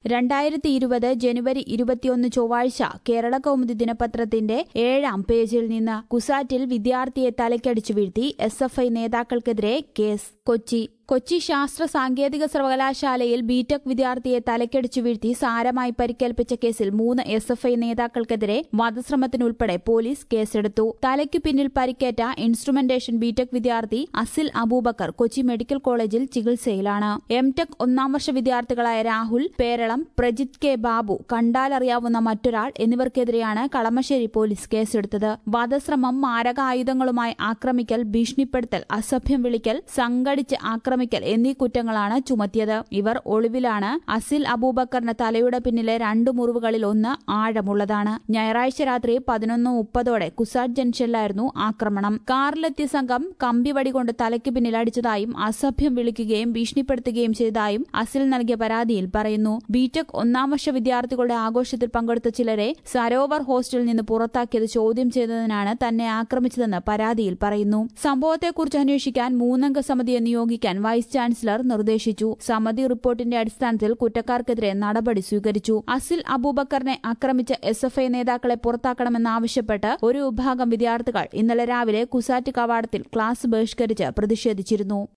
രണ്ടായിരത്തി ഇരുപത് ജനുവരി ഇരുപത്തിയൊന്ന് ചൊവ്വാഴ്ച കേരള കൗമുദി ദിനപത്രത്തിന്റെ ഏഴാം പേജിൽ നിന്ന് കുസാറ്റിൽ വിദ്യാർത്ഥിയെ തലക്കടിച്ചു വീഴ്ത്തി എസ് എഫ് ഐ നേതാക്കൾക്കെതിരെ കേസ് കൊച്ചി കൊച്ചി ശാസ്ത്ര സാങ്കേതിക സർവകലാശാലയിൽ ബിടെക് വിദ്യാർത്ഥിയെ തലക്കടിച്ചു വീഴ്ത്തി സാരമായി പരിക്കേൽപ്പിച്ച കേസിൽ മൂന്ന് എസ് എഫ് ഐ നേതാക്കൾക്കെതിരെ വധശ്രമത്തിനുൾപ്പെടെ പോലീസ് കേസെടുത്തു തലയ്ക്കു പിന്നിൽ പരിക്കേറ്റ ഇൻസ്ട്രുമെന്റേഷൻ ബിടെക് വിദ്യാർത്ഥി അസിൽ അബൂബക്കർ കൊച്ചി മെഡിക്കൽ കോളേജിൽ ചികിത്സയിലാണ് എം ടെക് ഒന്നാം വർഷ വിദ്യാർത്ഥികളായ രാഹുൽ പേരളം പ്രജിത് കെ ബാബു കണ്ടാലറിയാവുന്ന മറ്റൊരാൾ എന്നിവർക്കെതിരെയാണ് കളമശ്ശേരി പോലീസ് കേസെടുത്തത് വധശ്രമം മാരകായുധങ്ങളുമായി ആക്രമിക്കൽ ഭീഷണിപ്പെടുത്തൽ അസഭ്യം വിളിക്കൽ സംഘടിച്ച് ആക്രമിക്കൽ എന്നീ കുറ്റങ്ങളാണ് ചുമത്തിയത് ഇവർ ഒളിവിലാണ് അസിൽ അബൂബക്കറിന് തലയുടെ പിന്നിലെ രണ്ട് മുറിവുകളിൽ ഒന്ന് ആഴമുള്ളതാണ് ഞായറാഴ്ച രാത്രി പതിനൊന്ന് മുപ്പതോടെ കുസാറ്റ് ജംഗ്ഷനിലായിരുന്നു ആക്രമണം കാറിലെത്തിയ സംഘം കമ്പിവടി കൊണ്ട് തലയ്ക്ക് പിന്നിൽ അടിച്ചതായും അസഭ്യം വിളിക്കുകയും ഭീഷണിപ്പെടുത്തുകയും ചെയ്തതായും അസിൽ നൽകിയ പരാതിയിൽ പറയുന്നു ബിടെക് ഒന്നാം വർഷ വിദ്യാർത്ഥികളുടെ ആഘോഷത്തിൽ പങ്കെടുത്ത ചിലരെ സരോവർ ഹോസ്റ്റലിൽ നിന്ന് പുറത്താക്കിയത് ചോദ്യം ചെയ്തതിനാണ് തന്നെ ആക്രമിച്ചതെന്ന് പരാതിയിൽ പറയുന്നു സംഭവത്തെക്കുറിച്ച് അന്വേഷിക്കാൻ മൂന്നംഗ സമിതിയെ നിയോഗിക്കാൻ വൈസ് ചാൻസലർ നിർദ്ദേശിച്ചു സമിതി റിപ്പോർട്ടിന്റെ അടിസ്ഥാനത്തിൽ കുറ്റക്കാർക്കെതിരെ നടപടി സ്വീകരിച്ചു അസിൽ അബൂബക്കറിനെ ആക്രമിച്ച എസ് എഫ് ഐ നേതാക്കളെ പുറത്താക്കണമെന്നാവശ്യപ്പെട്ട് ഒരു വിഭാഗം വിദ്യാർത്ഥികൾ ഇന്നലെ രാവിലെ കുസാറ്റ് കവാടത്തിൽ ക്ലാസ് ബഹിഷ്കരിച്ച് പ്രതിഷേധിച്ചിരുന്നു